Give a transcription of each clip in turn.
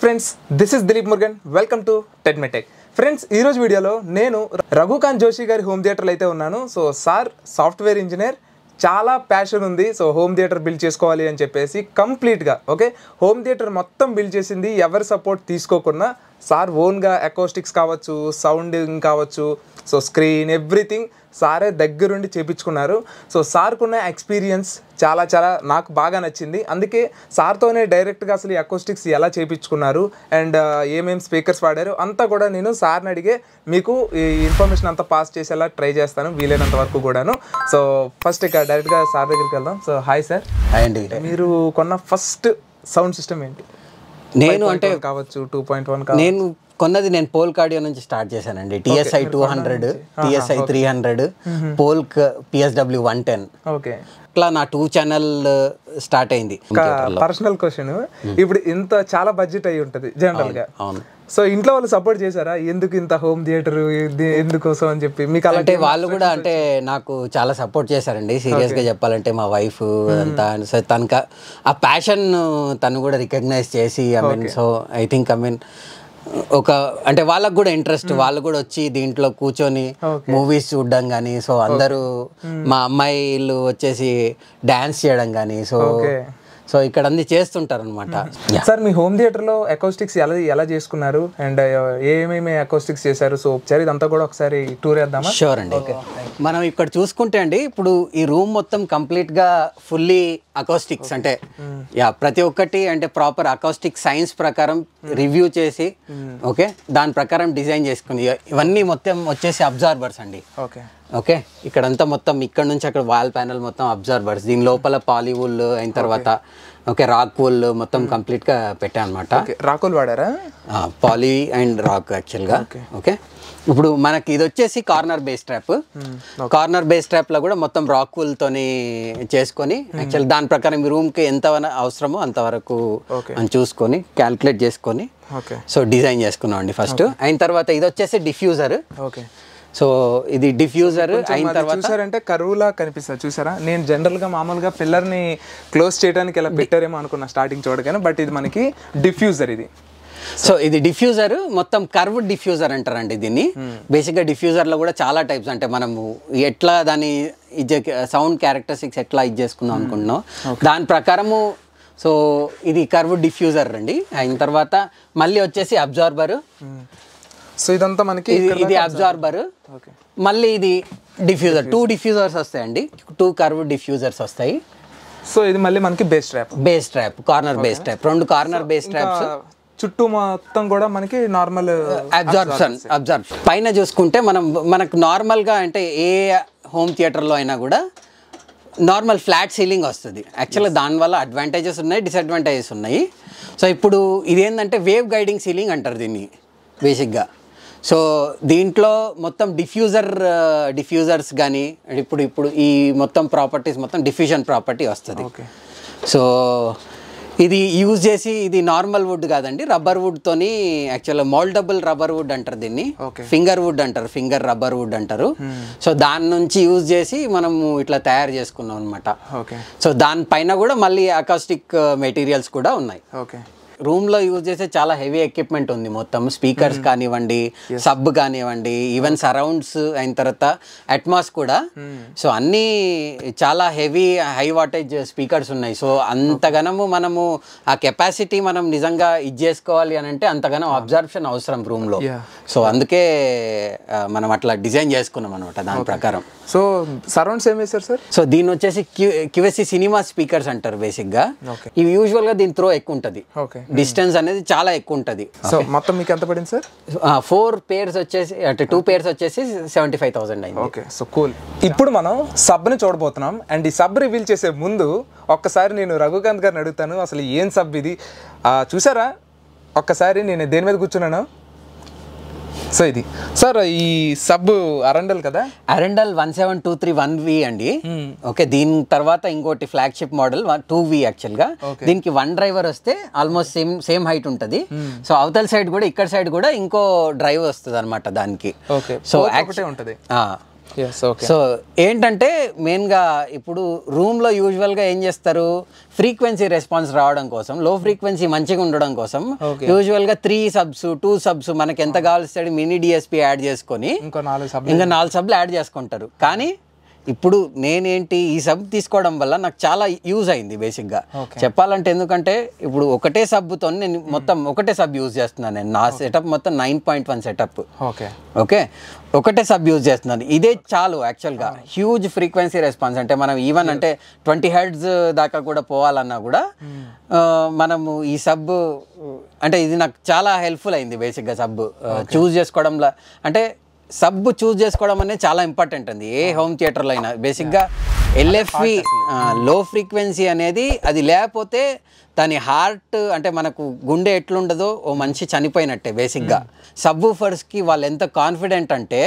Friends this is Dilip Murugan welcome to techmetech friends ఈ రోజు వీడియోలో నేను రఘుకాంత్ జోషి గారి హోమ్ థియేటర్లో అయితే ఉన్నాను సో సార్ సాఫ్ట్వేర్ ఇంజనీర్ చాలా ప్యాషన్ ఉంది సో హోమ్ థియేటర్ బిల్డ్ చేసుకోవాలి అని చెప్పేసి కంప్లీట్గా ఓకే హోమ్ థియేటర్ మొత్తం బిల్డ్ చేసింది ఎవరి సపోర్ట్ తీసుకోకుండా సార్ ఓన్గా అకోస్టిక్స్ కావచ్చు సౌండింగ్ కావచ్చు సో స్క్రీన్ ఎవ్రీథింగ్ సారే దగ్గరుండి చేపించుకున్నారు సో సార్కున్న ఎక్స్పీరియన్స్ చాలా చాలా నాకు బాగా నచ్చింది అందుకే సార్తోనే డైరెక్ట్గా అసలు ఈ అకోస్టిక్స్ ఎలా చేపించుకున్నారు అండ్ ఏమేమి స్పీకర్స్ వాడారు అంతా కూడా నేను సార్ని అడిగే మీకు ఈ ఇన్ఫర్మేషన్ అంతా పాస్ చేసేలా ట్రై చేస్తాను వీలైనంత వరకు కూడాను సో ఫస్ట్ ఇక డైరెక్ట్గా సార్ దగ్గరికి వెళ్దాం సో హాయ్ సార్ హాయ్ అండి మీరు కొన్న ఫస్ట్ సౌండ్ సిస్టమ్ ఏంటి నేను అంటే కావచ్చు టూ పాయింట్ వన్ నేను కొన్నది నేను పోల్ కార్డియో నుంచి స్టార్ట్ చేశానండి TSI two hundred TSI three hundred pole PSW one ten okay ఇట్లా నా టూ ఛానల్ స్టార్ట్ అయింది పర్సనల్ క్వశ్చన్ ఇప్పుడు ఇంత చాలా బడ్జెట్ అయి ఉంటది జనరల్ గా అవును సో ఇంట్లో వాళ్ళు సపోర్ట్ చేశారా ఎందుకు ఇంత హోమ్ థియేటర్ ఎందుకోసం అని చెప్పి మీకు అలా అంటే వాళ్ళు కూడా అంటే నాకు చాలా సపోర్ట్ చేశారండి సీరియస్ గా చెప్పాలంటే మా వైఫ్ అంతా సో తనక ఆ ప్యాషన్ తను కూడా రికగ్నైజ్ చేసి I mean so I think I mean ఒక అంటే వాళ్ళకు కూడా ఇంట్రెస్ట్ వాళ్ళు కూడా వచ్చి దీంట్లో కూర్చొని మూవీస్ చూడడం కానీ సో అందరూ మా అమ్మాయిలు వచ్చేసి డాన్స్ చేయడం కానీ సో Okay. సో ఇక్కడ అన్ని చేస్తుంటారు అనమాట సార్ మీ హోమ్ థియేటర్ లో అకౌస్టిక్స్ ఎలా ఎలా చేసుకున్నారు అండ్ ఏమేమి అకౌస్టిక్స్ చేశారు సో ఒకసారి ఇదంతా కూడా ఒకసారి టూర్ వేద్దామా షూర్ అండి మనం ఇక్కడ చూసుకుంటే అండి ఇప్పుడు ఈ రూమ్ మొత్తం కంప్లీట్ గా ఫుల్లీ అకౌస్టిక్స్ అంటే యా ప్రతి ఒక్కటి అంటే ప్రాపర్ అకౌస్టిక్ సైన్స్ ప్రకారం రివ్యూ చేసి ఓకే దాని ప్రకారం డిజైన్ చేసుకుని ఇవన్నీ మొత్తం వచ్చేసి అబ్జార్బర్స్ అండి ఓకే ఓకే ఇక్కడంతా మొత్తం ఇక్కడ నుంచి అక్కడ వాల్ ప్యానల్ మొత్తం అబ్జర్వర్స్ దీని లోపల పాలీవుల్ అయిన తర్వాత ఓకే రాక్ వూల్ మొత్తం కంప్లీట్ గా పెట్టా అనమాట ఓకే రాకుల్ వాడారా పాలీ అండ్ రాక్ యాక్చువల్గా ఓకే ఇప్పుడు మనకి ఇది వచ్చేసి corner bass trap corner bass trap లో కూడా మొత్తం రాక్ వూల్ తోని చేసుకొని యాక్చువల్ దాని ప్రకారం ఈ రూమ్ కి ఎంత వన- అవసరమో అంతవరకు Okay. అని చూసుకొని క్యాల్కులేట్ చేసుకొని ఓకే సో డిజైన్ చేసుకున్నాం అండి ఫస్ట్ అయిన తర్వాత ఇది వచ్చేసి డిఫ్యూజర్ ఓకే సో ఇది డిఫ్యూజర్ అయిన తర్వాత చూసారంటే కరువులా కనిపిస్తుంది చూసారా నేను జనరల్ గా మామూలుగా పిల్లర్ ని క్లోజ్ చేయడానికి ఇలా పెట్టారేమో అనుకున్నా స్టార్టింగ్ చూడగానే బట్ ఇది మనకి డిఫ్యూజర్ ఇది సో ఇది డిఫ్యూజర్ మొత్తం కర్వ్ డిఫ్యూజర్ అంటారండి దీన్ని బేసిక్గా డిఫ్యూజర్ లో కూడా చాలా టైప్స్ అంటే మనము ఎట్లా దాని సౌండ్ క్యారెక్టరిస్టిక్స్ ఎట్లా ఇది చేసుకుందాం అనుకుంటున్నాం దాని ప్రకారము సో ఇది కర్వ్ డిఫ్యూజర్ అండి అయిన తర్వాత మళ్ళీ వచ్చేసి అబ్జార్బర్ సో ఇదంతా మనకి ఇది ఇది అబ్జార్బర్ ఓకే మళ్ళీ ఇది డిఫ్యూజర్ టూ డిఫ్యూజర్స్ వస్తాయండి టూ కర్వ్ డిఫ్యూజర్స్ వస్తాయి సో ఇది మళ్ళీ మనకి bass trap bass trap corner bass trap రెండు కార్నర్ బేస్ ట్రాప్స్ చుట్టూ మొత్తం కూడా మనకి నార్మల్ అబ్జార్ప్షన్ అబ్జార్ప్షన్ పైన చూసుకుంటే మనం మనకు నార్మల్గా అంటే ఏ హోమ్ థియేటర్లో అయినా కూడా నార్మల్ ఫ్లాట్ సీలింగ్ వస్తుంది యాక్చువల్గా దానివల్ల అడ్వాంటేజెస్ ఉన్నాయి డిసడ్వాంటేజెస్ ఉన్నాయి సో ఇప్పుడు ఇదేంటంటే వేవ్ గైడింగ్ సీలింగ్ అంటారు దీన్ని బేసిక్గా సో దీంట్లో మొత్తం డిఫ్యూజర్ డిఫ్యూజర్స్ కానీ ఇప్పుడు ఇప్పుడు ఈ మొత్తం ప్రాపర్టీస్ మొత్తం డిఫ్యూజన్ ప్రాపర్టీ వస్తుంది ఓకే సో ఇది యూజ్ చేసి ఇది నార్మల్ వుడ్ కాదండి రబ్బర్ వుడ్ తోని యాక్చువల్ మోల్డబుల్ రబ్బర్ వుడ్ అంటారు దీన్ని Okay. ఫింగర్ వుడ్ అంటారు ఫింగర్ రబ్బర్ వుడ్ అంటారు సో దాని నుంచి యూజ్ చేసి మనము ఇట్లా తయారు చేసుకున్నాం అనమాట ఓకే సో దానిపైన కూడా మళ్ళీ అకాస్టిక్ మెటీరియల్స్ కూడా ఉన్నాయి ఓకే రూమ్ లో యూజ్ చేసే చాలా హెవీ ఎక్విప్మెంట్ ఉంది మొత్తం స్పీకర్స్ కానివ్వండి సబ్ కానివ్వండి ఈవెన్ సరౌండ్స్ అయిన తర్వాత అట్మాస్ కూడా సో అన్ని చాలా హెవీ హై వాటేజ్ స్పీకర్స్ ఉన్నాయి సో అంతగనము మనము ఆ కెపాసిటీ మనం నిజంగా ఇది చేసుకోవాలి అని అంటే అంతగానం అబ్జర్ప్షన్ అవసరం రూమ్ లో Yeah. సో అందుకే ఆ, మనం అట్లా డిజైన్ చేసుకున్నాం అనమాట దాని ప్రకారం సో సరౌండ్స్ ఏం వేశారు సార్ సో దీని వచ్చేసి క్యూ క్యూఎస్సి సినిమా స్పీకర్స్ అంటారు బేసిక్ గా Okay. ఇవి యూజువల్ గా దీని త్రో ఎక్కువ ఉంటది ఓకే డిస్టెన్స్ అనేది చాలా ఎక్కువ ఉంటుంది సో మొత్తం మీకు ఎంత పడింది సార్ ఫోర్ పేర్స్ వచ్చేసి అంటే టూ పేర్స్ వచ్చేసి సెవెంటీ ఫైవ్ థౌసండ్ అయింది ఓకే సో కూల్ ఇప్పుడు మనం సబ్ని చూడబోతున్నాం అండ్ ఈ సబ్ రివీల్ చేసే ముందు ఒక్కసారి నేను రఘుకాంత్ గారిని అడుగుతాను అసలు ఏం సబ్ ఇది ఆ, చూసారా ఒక్కసారి నేను దేని మీద కూర్చున్నాను సో ఇది సార్ ఈ సబ్ అరండల్ కదా Arendal one seven two three one V అండి ఓకే దీని తర్వాత ఇంకోటి flagship model two V actual గా దీనికి వన్ డ్రైవర్ వస్తే ఆల్మోస్ట్ సేమ్ సేమ్ హైట్ ఉంటుంది సో అవతల సైడ్ కూడా ఇక్కడ సైడ్ కూడా ఇంకో డ్రైవ్ వస్తుంది అనమాట దానికి ఓకే సో ఒకటే ఉంటుంది ఎస్ ఓకే సో ఏంటంటే మెయిన్గా ఇప్పుడు రూమ్లో యూజువల్గా ఏం చేస్తారు ఫ్రీక్వెన్సీ రెస్పాన్స్ రావడం కోసం లో ఫ్రీక్వెన్సీ మంచిగా ఉండడం కోసం Okay. యూజువల్గా త్రీ సబ్స్ టూ సబ్స్ మనకి ఎంత కావాల్సి మినీ డిఎస్పీ యాడ్ చేసుకొని ఇంకో నాలుగు సబ్ ఇంకా నాలుగు సబ్లు యాడ్ చేసుకుంటారు కానీ ఇప్పుడు నేనేంటి ఈ సబ్ తీసుకోవడం వల్ల నాకు చాలా యూజ్ అయింది బేసిక్గా చెప్పాలంటే ఎందుకంటే ఇప్పుడు ఒకటే సబ్బుతో నేను మొత్తం ఒకటే సబ్ యూజ్ చేస్తున్నాను నేను నా సెటప్ మొత్తం nine point one setup okay okay ఒకటే సబ్ యూజ్ చేస్తున్నాను ఇదే చాలు యాక్చువల్గా హ్యూజ్ ఫ్రీక్వెన్సీ రెస్పాన్స్ అంటే మనం ఈవెన్ అంటే ట్వంటీ హెడ్స్ దాకా కూడా పోవాలన్నా కూడా ఆ, మనము ఈ సబ్ అంటే ఇది నాకు చాలా హెల్ప్ఫుల్ అయింది బేసిక్గా సబ్ చూస్ చేసుకోవడంలో అంటే సబ్ చూస్ చేసుకోవడం అనేది చాలా ఇంపార్టెంట్ అండి ఏ హోమ్ థియేటర్లో అయినా బేసిక్గా ఎల్ఎఫ్వి లో ఫ్రీక్వెన్సీ అనేది అది లేకపోతే దాని హార్ట్ అంటే మనకు గుండె ఎట్లుండదో ఓ మనిషి చనిపోయినట్టే బేసిక్గా సబ్బూఫర్స్కి వాళ్ళు ఎంత కాన్ఫిడెంట్ అంటే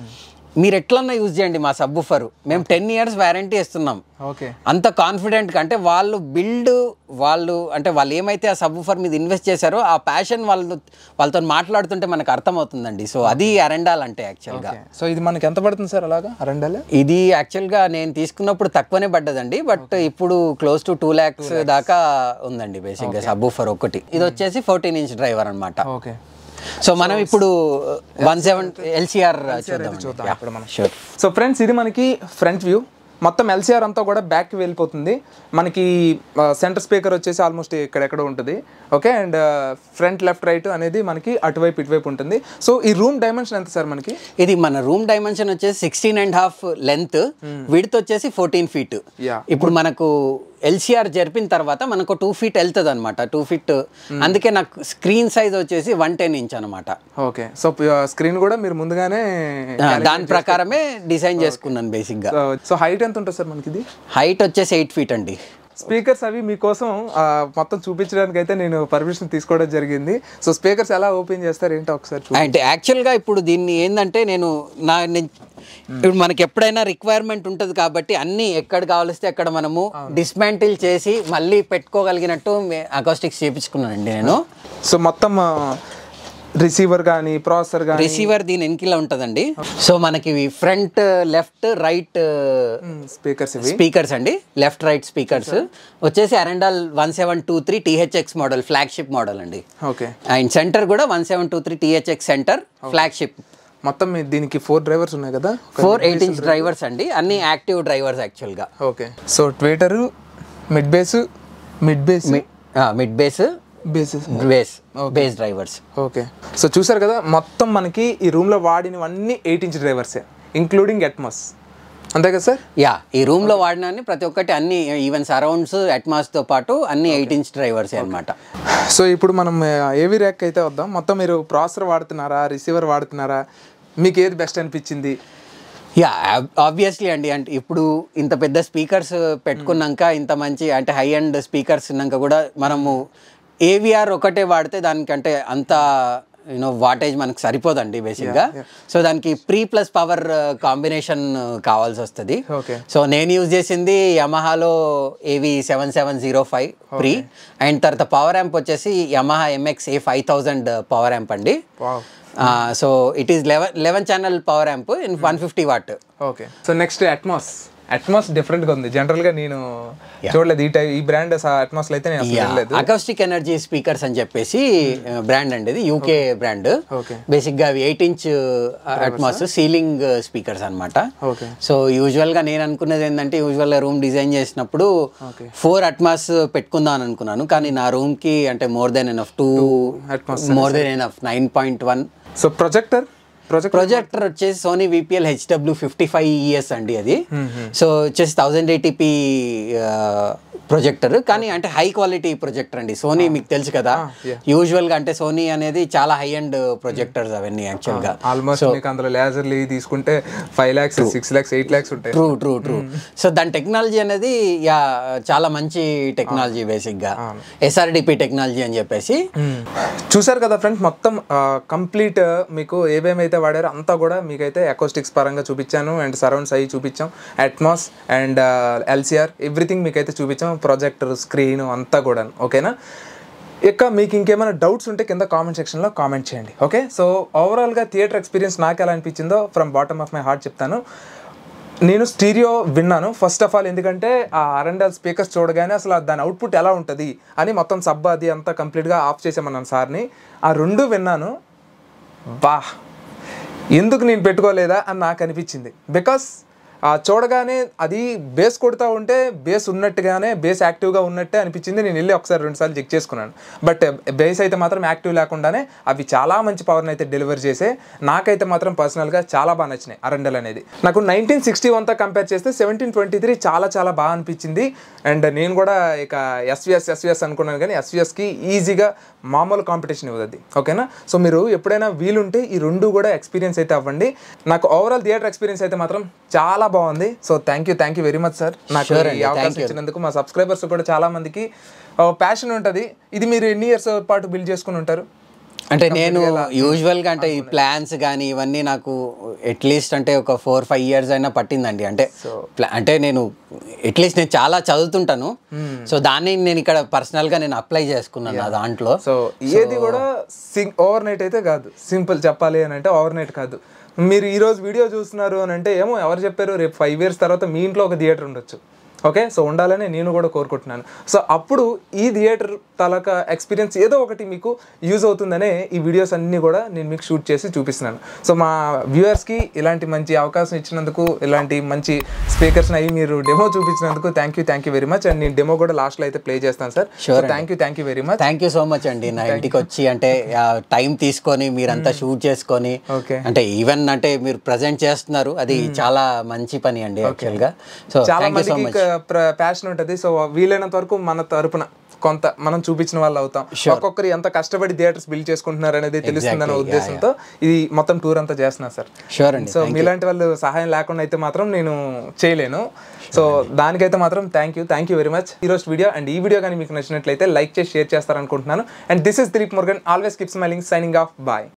మీరు ఎట్లన్నా యూజ్ చేయండి మా సబ్బూఫర్ మేము టెన్ ఇయర్స్ వ్యారంటీ ఇస్తున్నాం ఓకే అంత కాన్ఫిడెంట్ అంటే వాళ్ళు బిల్డ్ వాళ్ళు అంటే వాళ్ళు ఏమైతే ఆ సబ్బూఫర్ మీద ఇన్వెస్ట్ చేశారో ఆ ప్యాషన్ వాళ్ళు వాళ్ళతో మాట్లాడుతుంటే మనకు అర్థమవుతుందండి సో అది అరెండాల్ అంటే యాక్చువల్గా సో ఇది మనకి ఎంత పడుతుంది సార్ అలాగా రెండేళ్ళ ఇది యాక్చువల్గా నేను తీసుకున్నప్పుడు తక్కువనే పడ్డదండి బట్ ఇప్పుడు క్లోజ్ టు టూ ల్యాక్స్ దాకా ఉందండి బేసిక్గా సబ్బూఫర్ ఒకటి ఇది వచ్చేసి ఫోర్టీన్ ఇంచ్ డ్రైవర్ అన్నమాట ఓకే సో మనం ఇప్పుడు వన్ సెవెన్ ఎల్సిఆర్ చూద్దాం చూద్దాం ఇప్పుడు మనం షూర్ సో ఫ్రెండ్స్ ఇది మనకి ఫ్రంట్ వ్యూ మొత్తం ఎల్సీఆర్ అంతా కూడా బ్యాక్కి వెళ్ళిపోతుంది మనకి సెంటర్ స్పీకర్ వచ్చేసి ఆల్మోస్ట్ ఇక్కడెక్కడ ఉంటుంది okay and front left right అనేది మనకి అటువైపు ఇటువైపు ఉంటుంది సో ఈ రూమ్ డైమెన్షన్ ఎంత సార్ మనకి ఇది మన రూమ్ డైమెన్షన్ వచ్చేసి sixteen and half length width వచ్చేసి ఫోర్టీన్ ఫీట్ Yeah. ఇప్పుడు మనకు ఎల్సిఆర్ జరిపిన తర్వాత మనకు టూ ఫీట్ వెళ్తుంది అనమాట టూ ఫీట్ అందుకే నాకు స్క్రీన్ సైజ్ వచ్చేసి వన్ టెన్ ఇంచ్ అనమాట ఓకే సో స్క్రీన్ కూడా మీరు ముందుగానే దాని ప్రకారమే డిజైన్ చేసుకున్నాను బేసిక్గా సో హైట్ ఎంత ఉంటుంది సార్ మనకి ఇది హైట్ వచ్చేసి ఎయిట్ ఫీట్ అండి స్పీకర్స్ అవి మీకోసం ఆ, మొత్తం చూపించడానికి అయితే నేను పర్మిషన్ తీసుకోవడం జరిగింది సో స్పీకర్స్ ఎలా ఓపెన్ చేస్తారు ఏంటో ఒకసారి చూ అంటే యాక్చువల్గా ఇప్పుడు దీన్ని ఏంటంటే నేను నా నేను- ఇప్పుడు మనకి ఎప్పుడైనా రిక్వైర్మెంట్ ఉంటుంది కాబట్టి అన్నీ ఎక్కడ కావలిస్తే అక్కడ మనము డిస్మాంటిల్ చేసి మళ్ళీ పెట్టుకోగలిగినట్టు అకాస్టిక్స్ చేపించుకున్నానండి నేను సో మొత్తం రిసీవర్ కానీ ప్రాసెసర్ కానీ రిసీవర్ దీని వెనకిలా ఉంటుందండి సో మనకి ఫ్రంట్ లెఫ్ట్ రైట్ స్పీకర్స్ ఇవి స్పీకర్స్ అండి లెఫ్ట్ రైట్ స్పీకర్స్ వచ్చేసి Arendal one seven two three THX model flagship model అండి ఓకే అండ్ సెంటర్ కూడా one seven two three THX centre flagship మొత్తం మీ- దీనికి ఫోర్ డ్రైవర్స్ ఉన్నాయి కదా ఫోర్ ఎయిట్ ఇంచ్ డ్రైవర్స్ అండి అన్ని యాక్టివ్ డ్రైవర్స్ యాక్చువల్గా okay so tweeter mid bass mid bass mid bass basses bass bass drivers okay so చూసారు కదా మొత్తం మనకి ఈ రూమ్లో వాడినవన్నీ ఎయిట్ ఇంచ్ డ్రైవర్సే ఇంక్లూడింగ్ ఎట్మస్ అంతే కదా సార్ యా ఈ రూమ్ లో వాడిన ప్రతి ఒక్కటి అన్ని ఈవెన్ సరౌండ్స్ అట్మాస్ తో పాటు అన్ని ఎయిట్ ఇంచ్ డ్రైవర్స్ అన్నమాట సో ఇప్పుడు మనం ఏవి ర్యాక్ అయితే వద్దాం మొత్తం మీరు ప్రాసెసర్ వాడుతున్నారా రిసీవర్ వాడుతున్నారా మీకు ఏది బెస్ట్ అనిపించింది యా ఆబ్వియస్లీ అండి అంటే ఇప్పుడు ఇంత పెద్ద స్పీకర్స్ పెట్టుకున్నాక ఇంత మంచి అంటే హై అండ్ స్పీకర్స్ ఉన్నాక కూడా మనము ఏవిఆర్ ఒకటే వాడితే దానికంటే అంత యూనో వాటేజ్ మనకు సరిపోదండి బేసిక్గా సో దానికి ప్రీ ప్లస్ పవర్ కాంబినేషన్ కావాల్సి వస్తుంది ఓకే సో నేను యూజ్ చేసింది యమహాలో AV seven seven zero five pre and తర్వాత పవర్ యాంప్ వచ్చేసి Yamaha MX A five thousand power amp అండి wow so it is eleven eleven channel power amp in one fifty watt okay so next Atmos Atmos డిఫరెంట్గా ఉంది జనరల్గా నేను చూడలేదు ఈ type ఈ బ్రాండ్ అట్మాస్లో అయితే నేను అసలు వెళ్ళలేదు అకౌస్టిక్ ఎనర్జీ స్పీకర్స్ అని చెప్పేసి బ్రాండ్ అండి ఇది యూకే బ్రాండ్ Okay. బేసిక్ గా అవి eight inch Atmos ceiling speakers అన్నమాట ఓకే సో యూజువల్ గా నేను అనుకున్నది ఏంటంటే యూజువల్ గా రూమ్ డిజైన్ చేసినప్పుడు Okay. ఫోర్ అట్మాస్ పెట్టుకుందాం అని అనుకున్నాను కానీ నా రూమ్ కి అంటే more than enough two atmos more than enough nine point one so projector projector projector వచ్చేసి Sony VPL HW fifty five ES అండి అది సో వచ్చేసి థౌజండ్ ఎయిటీపీ ప్రొజెక్టర్ కానీ అంటే హై క్వాలిటీ ప్రొజెక్టర్ అండి సోనీ మీకు తెలుసు కదా yeah. యూజువల్ గా అంటే సోనీ అనేది చాలా హై అండ్ ప్రొజెక్టర్స్ అవన్నీ యాక్చువల్ గా ఆల్మోస్ట్ మీకు అందులో లేజర్లు తీసుకుంటే five lakhs six lakhs eight lakhs ఉంటాయి ట్రూ ట్రూ ట్రూ సో దాని టెక్నాలజీ అనేది యా చాలా మంచి టెక్నాలజీ బేసిక్ గా ఎస్ఆర్డిపి టెక్నాలజీ అని చెప్పేసి చూసారు కదా ఫ్రెండ్స్ మొత్తం కంప్లీట్ మీకు ఏమేమైతే వాడారో అంతా కూడా మీకైతే అకోస్టిక్స్ పరంగా చూపించాను అండ్ సరౌండ్స్ అవి చూపించాం అట్మాస్ అండ్ ఎల్సిఆర్ ఎవ్రీథింగ్ మీకైతే చూపించాం ప్రొజెక్టర్ స్క్రీన్ అంతా కూడా ఓకేనా ఇక మీకు ఇంకేమైనా డౌట్స్ ఉంటే కింద కామెంట్ సెక్షన్లో కామెంట్ చేయండి ఓకే సో ఓవరాల్గా థియేటర్ ఎక్స్పీరియన్స్ నాకు ఎలా అనిపించిందో from bottom of my heart చెప్తాను నేను స్టీరియో విన్నాను ఫస్ట్ ఆఫ్ ఆల్ ఎందుకంటే ఆ అరండల్ స్పీకర్స్ చూడగానే అసలు దాని అవుట్పుట్ ఎలా ఉంటుంది అని మొత్తం సబ్ అది అంతా కంప్లీట్గా ఆఫ్ చేసామన్నాను సార్ని ఆ రెండు విన్నాను బా ఎందుకు నేను పెట్టుకోలేదా అని నాకు అనిపించింది బికాస్ ఆ చూడగానే అది బేస్ కొడుతూ ఉంటే బేస్ ఉన్నట్టుగానే బేస్ యాక్టివ్గా ఉన్నట్టే అనిపించింది నేను వెళ్ళి ఒకసారి రెండుసార్లు చెక్ చేసుకున్నాను బట్ బేస్ అయితే మాత్రం యాక్టివ్ లేకుండానే అవి చాలా మంచి పవర్ని అయితే డెలివర్ చేసే నాకైతే మాత్రం పర్సనల్గా చాలా బాగా నచ్చినాయి అరండల్ అనేది నాకు నైన్టీన్ సిక్స్టీ వన్తో కంపేర్ చేస్తే సెవెంటీన్ ట్వంటీ త్రీ చాలా చాలా బాగా అనిపించింది అండ్ నేను కూడా ఇక ఎస్విఎస్ ఎస్విఎస్ అనుకున్నాను కానీ ఎస్విఎస్కి ఈజీగా మామూలు కాంపిటీషన్ ఇవ్వదు ఓకేనా సో మీరు ఎప్పుడైనా వీలుంటే ఈ రెండు కూడా ఎక్స్పీరియన్స్ అయితే అవ్వండి నాకు ఓవరాల్ థియేటర్ ఎక్స్పీరియన్స్ అయితే మాత్రం చాలా బాగుంది so thank you thank you very much sir నాకు Sure ఈ అండి, అవకాశం thank you. ఇచ్చినందుకు మా సబ్స్క్రైబర్స్ కూడా చాలా మందికి ప్యాషన్ ఉంటుంది ఇది మీరు ఎన్ని ఇయర్స్ పాటు బిల్డ్ చేసుకుని ఉంటారు అంటే నేను యూజువల్గా అంటే ఈ ప్లాన్స్ కానీ ఇవన్నీ నాకు అట్లీస్ట్ అంటే ఒక ఫోర్ ఫైవ్ ఇయర్స్ అయినా పట్టిందండి అంటే pla- అంటే నేను అట్లీస్ట్ నేను చాలా చదువుతుంటాను సో దాన్ని నేను ఇక్కడ పర్సనల్గా నేను అప్లై చేసుకున్నాను నా దాంట్లో సో ఏది కూడా సింగ్ ఓవర్ నైట్ అయితే కాదు సింపుల్ చెప్పాలి అని అంటే ఓవర్ నైట్ కాదు మీరు ఈ రోజు వీడియో చూస్తున్నారు అని అంటే ఏమో ఎవరు చెప్పారు రేపు ఫైవ్ ఇయర్స్ తర్వాత మీ ఇంట్లో ఒక థియేటర్ ఉండొచ్చు ఓకే సో ఉండాలని నేను కూడా కోరుకుంటున్నాను సో అప్పుడు ఈ థియేటర్ తాలూకా ఎక్స్పీరియన్స్ ఏదో ఒకటి మీకు యూజ్ అవుతుందనే ఈ వీడియోస్ అన్నీ కూడా నేను మీకు షూట్ చేసి చూపిస్తున్నాను సో మా వ్యూవర్స్కి ఇలాంటి మంచి అవకాశం ఇచ్చినందుకు ఇలాంటి మంచి స్పీకర్స్ని అయ్యి మీరు డెమో చూపించినందుకు thank you thank you very much and నేను డెమో కూడా లాస్ట్లో అయితే ప్లే చేస్తాను sir Sure thank you thank you very much thank you so much అండి నా ఇంటికి వచ్చి అంటే టైం తీసుకొని మీరంతా షూట్ చేసుకొని Okay. అంటే ఈవెన్ అంటే మీరు ప్రజెంట్ చేస్తున్నారు అది చాలా మంచి పని అండి యాక్చువల్గా సో చాలా థ్యాంక్ యూ సో మందికి మచ్ ప్యాషన్ ఉంటుంది సో వీలైనంత వరకు మన తరపున కొంత మనం చూపించిన వాళ్ళు అవుతాం ఒక్కొక్కరు ఎంత కష్టపడి థియేటర్స్ బిల్డ్ చేసుకుంటున్నారు అనేది తెలుస్తుందన్న Exactly, ఉద్దేశంతో ఇది మొత్తం టూర్ అంతా చేస్తున్నా సార్ షూర్ అండి సో మీలాంటి వాళ్ళు సహాయం లేకుండా అయితే మాత్రం నేను చేయలేను సో దానికైతే మాత్రం thank you thank you very much ఈ రోజు వీడియో అండ్ ఈ వీడియో కానీ మీకు నచ్చినట్లయితే లైక్ చేసి షేర్ చేస్తారనుకుంటున్నాను and this is Dilip Murugan always keep smiling signing off bye